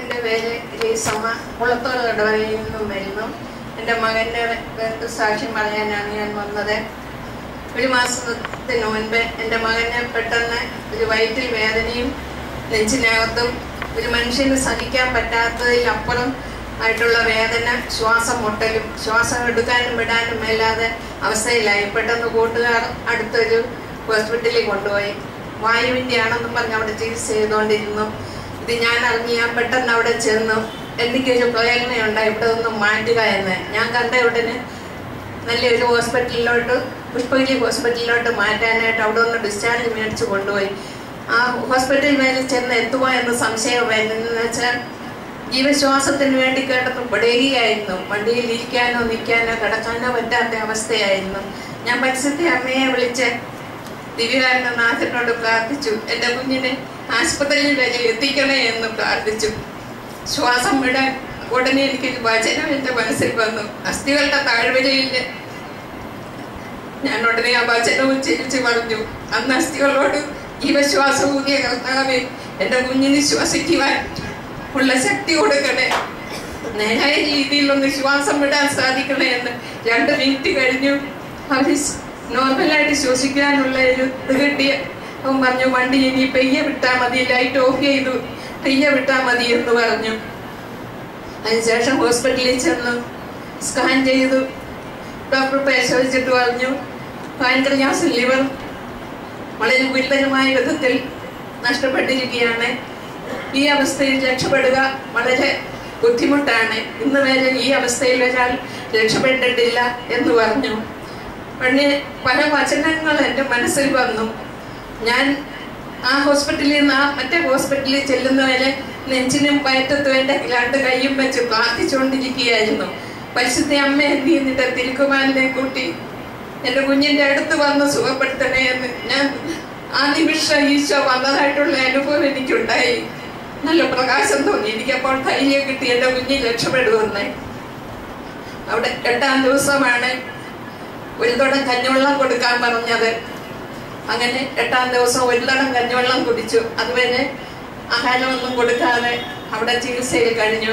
എൻ്റെ പേര് ലീസമ്മ കുളത്തോട് ഇടവകയിൽ നിന്നും വരുന്നു എൻ്റെ മകൻ്റെ പേർക്ക് സാക്ഷ്യം പറയാനാണ് ഞാൻ വന്നത് ഒരു മാസത്തിന് മുൻപ് എൻ്റെ മകന് പെട്ടെന്ന് ഒരു വയറ്റിൽ വേദനയും നെഞ്ചിനകത്തും ഒരു മനുഷ്യന് സഹിക്കാൻ പറ്റാത്തതിലപ്പുറം ആയിട്ടുള്ള വേദന ശ്വാസം മുട്ടലും ശ്വാസം എടുക്കാനും വിടാനും മേലാതെ അവസ്ഥയിലായി പെട്ടെന്ന് കൂട്ടുകാർ അടുത്തൊരു ഹോസ്പിറ്റലിൽ കൊണ്ടുപോയി വായുവിൻ്റെ ആണെന്നും പറഞ്ഞ് അവിടെ ചികിത്സ ചെയ്തുകൊണ്ടിരുന്നു ഇത് ഞാൻ അറിഞ്ഞ് ഞാൻ പെട്ടെന്ന് അവിടെ ചെന്നു എനിക്കൊരു പ്രേരണയുണ്ടായി ഇവിടെ ഒന്നും മാറ്റുക എന്ന് ഞാൻ കണ്ട ഉടനെ നല്ലൊരു ഹോസ്പിറ്റലിലോട്ട് പുഷ്പഗിരി ഹോസ്പിറ്റലിലോട്ട് മാറ്റാനായിട്ട് അവിടെ ഒന്ന് ഡിസ്ചാർജ് മേടിച്ച് കൊണ്ടുപോയി ആ ഹോസ്പിറ്റലിൽ വരെ ചെന്ന് എത്തുമോ എന്ന് സംശയമായിരുന്നു എന്ന് വെച്ചാൽ ജീവശ്വാസത്തിന് വേണ്ടി കിടന്ന് പെടുകയായിരുന്നു വണ്ടിയിൽ ഇരിക്കാനോ നിൽക്കാനോ കിടക്കാനോ പറ്റാത്ത അവസ്ഥയായിരുന്നു ഞാൻ പരിസരത്തെ അമ്മയെ വിളിച്ച് ദിവ്യകാരണനാഥനോട് പ്രാർത്ഥിച്ചു എൻ്റെ കുഞ്ഞിനെ ആശുപത്രിയിൽ വരെ എത്തിക്കണേ എന്ന് പ്രാർത്ഥിച്ചു ശ്വാസം വിടാൻ ഉടനെ എനിക്ക് ഒരു വചനം എൻ്റെ മനസ്സിൽ വന്നു അസ്ഥികളുടെ താഴ്വരയിൽ ഞാൻ ഉടനെ ആ വചനം ഉച്ചരിച്ച് പറഞ്ഞു അന്ന് അസ്ഥികളോട് ജീവശ്വാസം ഊതിയ കർത്താവെ എൻ്റെ കുഞ്ഞിന് ശ്വസിക്കുവാൻ ഉള്ള ശക്തി കൊടുക്കണേ നേരായ രീതിയിൽ ഒന്ന് ശ്വാസം വിടാൻ സാധിക്കണേ എന്ന് രണ്ട് മിനിറ്റ് കഴിഞ്ഞു അവർ നോർമലായിട്ട് ശ്വസിക്കാനുള്ള ഒരു ഇത് കിട്ടിയ അവൻ പറഞ്ഞു വണ്ടി ഇനി പെയ്യ വിട്ടാൽ മതി ലൈറ്റ് ഓഫ് ചെയ്തു പെയ്യ വിട്ടാൽ മതി എന്ന് പറഞ്ഞു അതിനുശേഷം ഹോസ്പിറ്റലിൽ ചെന്നു സ്കാൻ ചെയ്തു ഡോക്ടർ പരിശോധിച്ചിട്ട് പറഞ്ഞു പാൻക്രിയാസ് ലിവർ വളരെ ഗുരുതരമായ വിധത്തിൽ നഷ്ടപ്പെട്ടിരിക്കുകയാണ് ഈ അവസ്ഥയിൽ രക്ഷപ്പെടുക വളരെ ബുദ്ധിമുട്ടാണ് ഇന്ന് വരെ ഈ അവസ്ഥയിൽ ഒരാൾ രക്ഷപ്പെട്ടിട്ടില്ല എന്ന് പറഞ്ഞു പിന്നെ പല വചനങ്ങൾ എൻ്റെ മനസ്സിൽ വന്നു ഞാൻ ആ ഹോസ്പിറ്റലിൽ നിന്ന് ആ മറ്റേ ഹോസ്പിറ്റലിൽ ചെല്ലുന്നവരെ നെഞ്ചിനും വയറ്റത്തും എൻ്റെ രണ്ട് കൈയും വെച്ച് പ്രാർത്ഥിച്ചുകൊണ്ടിരിക്കുകയായിരുന്നു പരിശുദ്ധ അമ്മ എന്ത് നിന്റെ തിരുക്കുമാലിനെ കൂട്ടി എൻ്റെ കുഞ്ഞിൻ്റെ അടുത്ത് വന്ന് സുഖപ്പെടുത്തണേ എന്ന് ഞാൻ ആ നിമിഷം ഈശോ വന്നതായിട്ടുള്ള അനുഭവം എനിക്കുണ്ടായി നല്ല പ്രകാശം തോന്നി എനിക്കപ്പോൾ ധൈര്യം കിട്ടി എൻ്റെ കുഞ്ഞിൽ രക്ഷപ്പെടുമെന്ന് അവിടെ എട്ടാം ദിവസമാണ് ഒരു തുടം കഞ്ഞിവെള്ളം കൊടുക്കാൻ പറഞ്ഞത് അങ്ങനെ എട്ടാം ദിവസം ഒരു തടം കഞ്ഞിവെള്ളം കുടിച്ചു അതുവരെ ആഹാരമൊന്നും കൊടുക്കാതെ അവിടെ ചികിത്സയിൽ കഴിഞ്ഞു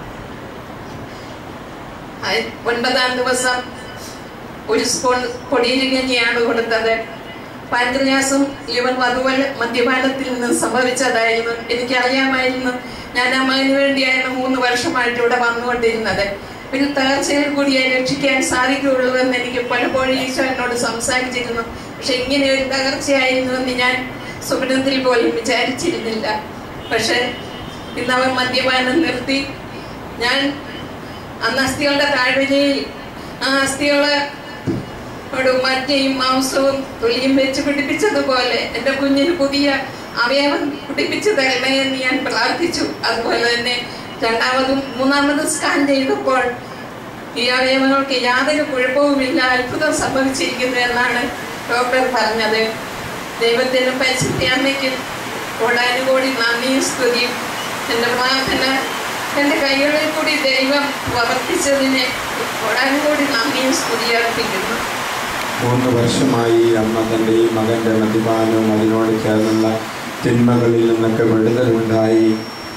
അയ് ഒൻപതാം ദിവസം ഒരു സ്പൂൺ പൊടിയിരിക്കഞ്ഞിയാണ് കൊടുത്തത് പാൻക്രിയാസും ലിവർ അതുപോലെ മദ്യപാനത്തിൽ നിന്ന് സംഭവിച്ചതായിരുന്നു എനിക്കറിയാമായിരുന്നു ഞാൻ ആ മകന് വേണ്ടിയായിരുന്നു മൂന്ന് വർഷമായിട്ട് ഇവിടെ വന്നുകൊണ്ടിരുന്നത് ഒരു തകർച്ചയിൽ കൂടിയെ രക്ഷിക്കാൻ സാധിക്കുകയുള്ളൂ എന്ന് എനിക്ക് പലപ്പോഴും ഈശോ എന്നോട് സംസാരിച്ചിരുന്നു പക്ഷെ ഇങ്ങനെ ഒരു തകർച്ചയായിരുന്നു എന്ന് ഞാൻ സ്വപ്നത്തിൽ പോലും വിചാരിച്ചിരുന്നില്ല പക്ഷെ ഇന്ന് അവൻ മദ്യപാനം നിർത്തി ഞാൻ അന്ന് അസ്ഥികളുടെ താഴ്വരയിൽ ആ അസ്ഥികള് ഒരു മജ്ജയും മാംസവും തൊലിയും വെച്ച് പിടിപ്പിച്ചതുപോലെ എൻ്റെ കുഞ്ഞിന് പുതിയ അവയവം പിടിപ്പിച്ചു തരണേ എന്ന് ഞാൻ പ്രാർത്ഥിച്ചു അതുപോലെ തന്നെ രണ്ടാമതും മൂന്നാമതും സ്കാൻ ചെയ്തപ്പോൾ ഈ അവയവങ്ങൾക്ക് യാതൊരു കുഴപ്പവുമില്ല അത്ഭുതം സംഭവിച്ചിരിക്കുന്നു എന്നാണ് ഡോക്ടർ പറഞ്ഞത് ദൈവത്തിനും പരിശുദ്ധിയമ്മയ്ക്കും കോടാനുകോടി നന്ദിയും സ്തുതിയും എൻ്റെ പ്രാർത്ഥന എൻ്റെ കൈകളിൽ കൂടി ദൈവം പ്രവർത്തിച്ചതിന് കോടാനുകോടി നന്ദിയും സ്തുതി അർപ്പിക്കുന്നു മൂന്ന് വർഷമായി അമ്മ തൻ്റെ ഈ മകൻ്റെ മദ്യപാനവും അതിനോട് ചേർന്നുള്ള തിന്മകളിൽ നിന്നൊക്കെ വിടുതലുണ്ടായി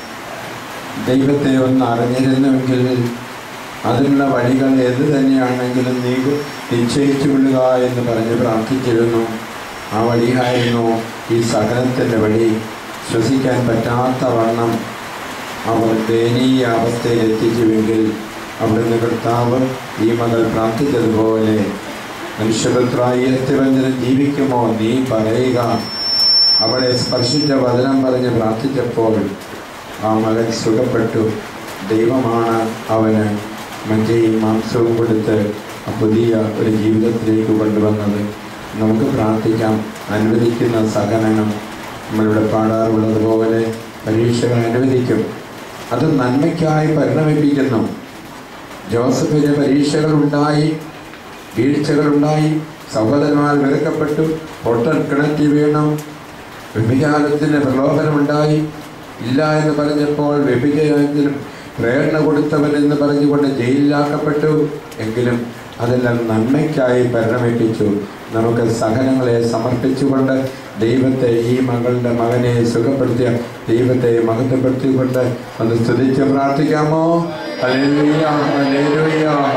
ദൈവത്തെ ഒന്ന് അറിഞ്ഞിരുന്നുവെങ്കിൽ അതിനുള്ള വഴികൾ ഏത് തന്നെയാണെങ്കിലും നീ നിശ്ചയിച്ചു വിടുക എന്ന് പറഞ്ഞ് പ്രാർത്ഥിച്ചിരുന്നു ആ വഴിയായിരുന്നു ഈ സഹനത്തിൻ്റെ വഴി ശ്വസിക്കാൻ പറ്റാത്ത വണ്ണം അവർ ദയനീയ അവസ്ഥയിൽ എത്തിച്ചുവെങ്കിൽ അവിടുന്ന് കർത്താവ് ഈ മകൾ പ്രാർത്ഥിച്ചതുപോലെ മനുഷ്യപുത്രായി എത്തിവഞ്ചനം ജീവിക്കുമോ നീ പറയുക അവളെ സ്പർശിച്ച വചനം പറഞ്ഞ് പ്രാർത്ഥിച്ചപ്പോൾ ആ മകൻ സുഖപ്പെട്ടു ദൈവമാണ് അവന് മജ്ജയും മാംസവും കൊടുത്ത് ആ പുതിയ ഒരു ജീവിതത്തിലേക്ക് കൊണ്ടുവന്നത് നമുക്ക് പ്രാർത്ഥിക്കാം അനുവദിക്കുന്ന സഹനങ്ങൾ നമ്മളിവിടെ പാടാറുള്ളതുപോലെ പരീക്ഷകൾ അനുവദിക്കും അത് നന്മയ്ക്കായി പരിണമിപ്പിക്കുന്നു ജോസഫിന് പരീക്ഷകളുണ്ടായി വീഴ്ചകളുണ്ടായി സഹോദരന്മാർ വിലക്കപ്പെട്ടു പൊട്ടൻ കിണറ്റി വീണു വ്യഭിചാരത്തിന് പ്രലോഭനമുണ്ടായി ഇല്ല എന്ന് പറഞ്ഞപ്പോൾ വ്യഭിചാരത്തിനും പ്രേരണ കൊടുത്തവൻ എന്ന് പറഞ്ഞുകൊണ്ട് ജയിലിലാക്കപ്പെട്ടു എങ്കിലും അതെല്ലാം നന്മയ്ക്കായി പരിണമിപ്പിച്ചു നമുക്ക് സഹനങ്ങളെ സമർപ്പിച്ചുകൊണ്ട് ദൈവത്തെ ഈ മകളുടെ മകനെ സുഖപ്പെടുത്തിയ ദൈവത്തെ മഹത്വപ്പെടുത്തിക്കൊണ്ട് ഒന്ന് സ്തുതിച്ച് പ്രാർത്ഥിക്കാമോ ഹല്ലേലൂയ ഹല്ലേലൂയ